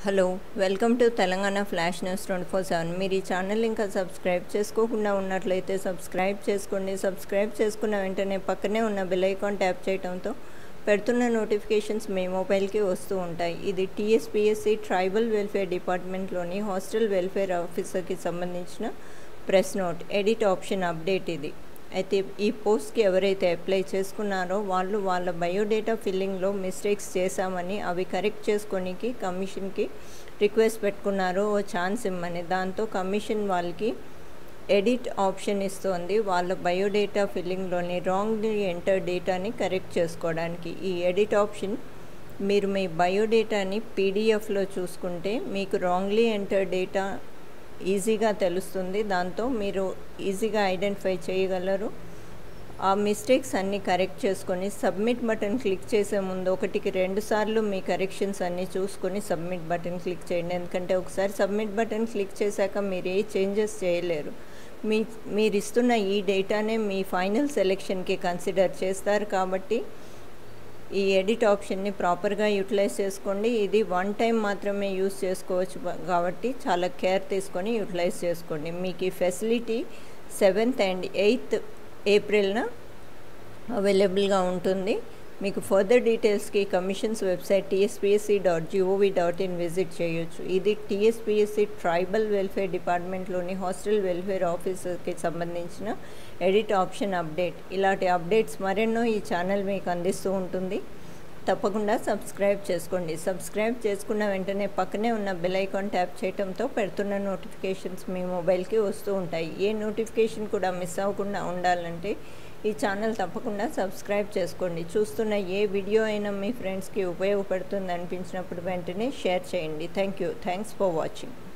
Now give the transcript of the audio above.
hello welcome to Telangana flash news twenty four seven మీరు ఈ channel ఇంకా సబ్స్క్రైబ్ చేసుకోకుండా ఉన్నట్లయితే సబ్స్క్రైబ్ చేసుకోండి సబ్స్క్రైబ్ చేసుకున్న వెంటనే పక్కనే ఉన్న బెల్ ఐకాన్ ట్యాప్ చేయడంతో పెడుతున్న నోటిఫికేషన్స్ మీ మొబైల్కి వస్తూ ఉంటాయి ఇది టీఎస్పిఎస్సి ట్రైబల్ వెల్ఫేర్ డిపార్ట్మెంట్లోని హాస్టల్ వెల్ఫేర్ ఆఫీసర్కి సంబంధించిన press note edit option update ఇది అయితే ఈ పోస్ట్కి ఎవరైతే అప్లై చేసుకున్నారో వాళ్ళు వాళ్ళ బయోడేటా ఫిల్లింగ్లో మిస్టేక్స్ చేశామని అవి కరెక్ట్ చేసుకోనికి కమిషన్కి రిక్వెస్ట్ పెట్టుకున్నారో ఓ ఛాన్స్ ఇమ్మని దాంతో కమిషన్ వాళ్ళకి ఎడిట్ ఆప్షన్ ఇస్తోంది వాళ్ళ బయోడేటా ఫిల్లింగ్లోని రాంగ్లీ ఎంటర్ డేటాని కరెక్ట్ చేసుకోవడానికి ఈ ఎడిట్ ఆప్షన్ మీరు మీ బయోడేటాని పీడిఎఫ్లో చూసుకుంటే మీకు రాంగ్లీ ఎంటర్ డేటా ఈజీగా తెలుస్తుంది దాంతో మీరు ఈజీగా ఐడెంటిఫై చేయగలరు ఆ మిస్టేక్స్ అన్నీ కరెక్ట్ చేసుకొని సబ్మిట్ బటన్ క్లిక్ చేసే ముందు ఒకటికి రెండు సార్లు మీ కరెక్షన్స్ అన్నీ చూసుకొని సబ్మిట్ బటన్ క్లిక్ చేయండి ఎందుకంటే ఒకసారి సబ్మిట్ బటన్ క్లిక్ చేశాక మీరు ఏ చేంజెస్ చేయలేరు మీ మీరు ఇస్తున్న ఈ డేటానే మీ ఫైనల్ సెలెక్షన్కి కన్సిడర్ చేస్తారు కాబట్టి ఈ ఎడిట్ ఆప్షన్ని ప్రాపర్గా యూటిలైజ్ చేసుకోండి ఇది వన్ టైం మాత్రమే యూస్ చేసుకోవచ్చు కాబట్టి చాలా కేర్ తీసుకొని యూటిలైజ్ చేసుకోండి మీకు ఈ ఫెసిలిటీ సెవెంత్ అండ్ ఎయిత్ ఏప్రిల్న అవైలబుల్గా ఉంటుంది మీకు ఫర్దర్ డీటెయిల్స్కి commission's website TSPSC dot G O V dot in visit చేయొచ్చు ఇది టీఎస్పిఎస్సి ట్రైబల్ వెల్ఫేర్ డిపార్ట్మెంట్లోని హాస్టల్ వెల్ఫేర్ ఆఫీసర్కి సంబంధించిన ఎడిట్ ఆప్షన్ అప్డేట్ ఇలాంటి అప్డేట్స్ మరెన్నో ఈ ఛానల్ మీకు అందిస్తూ ఉంటుంది తప్పకుండా సబ్స్క్రైబ్ చేసుకోండి సబ్స్క్రైబ్ చేసుకున్న వెంటనే పక్కనే ఉన్న బెల్ ఐకాన్ ట్యాప్ చేయడంతో పెడుతున్న నోటిఫికేషన్స్ మీ మొబైల్కి వస్తూ ఉంటాయి ఏ నోటిఫికేషన్ కూడా మిస్ అవ్వకుండా ఉండాలంటే ఈ ఛానల్ తప్పకుండా సబ్స్క్రైబ్ చేసుకోండి చూస్తున్న ఏ వీడియో అయినా మీ ఫ్రెండ్స్కి ఉపయోగపడుతుంది అనిపించినప్పుడు వెంటనే షేర్ చేయండి thank you thanks for watching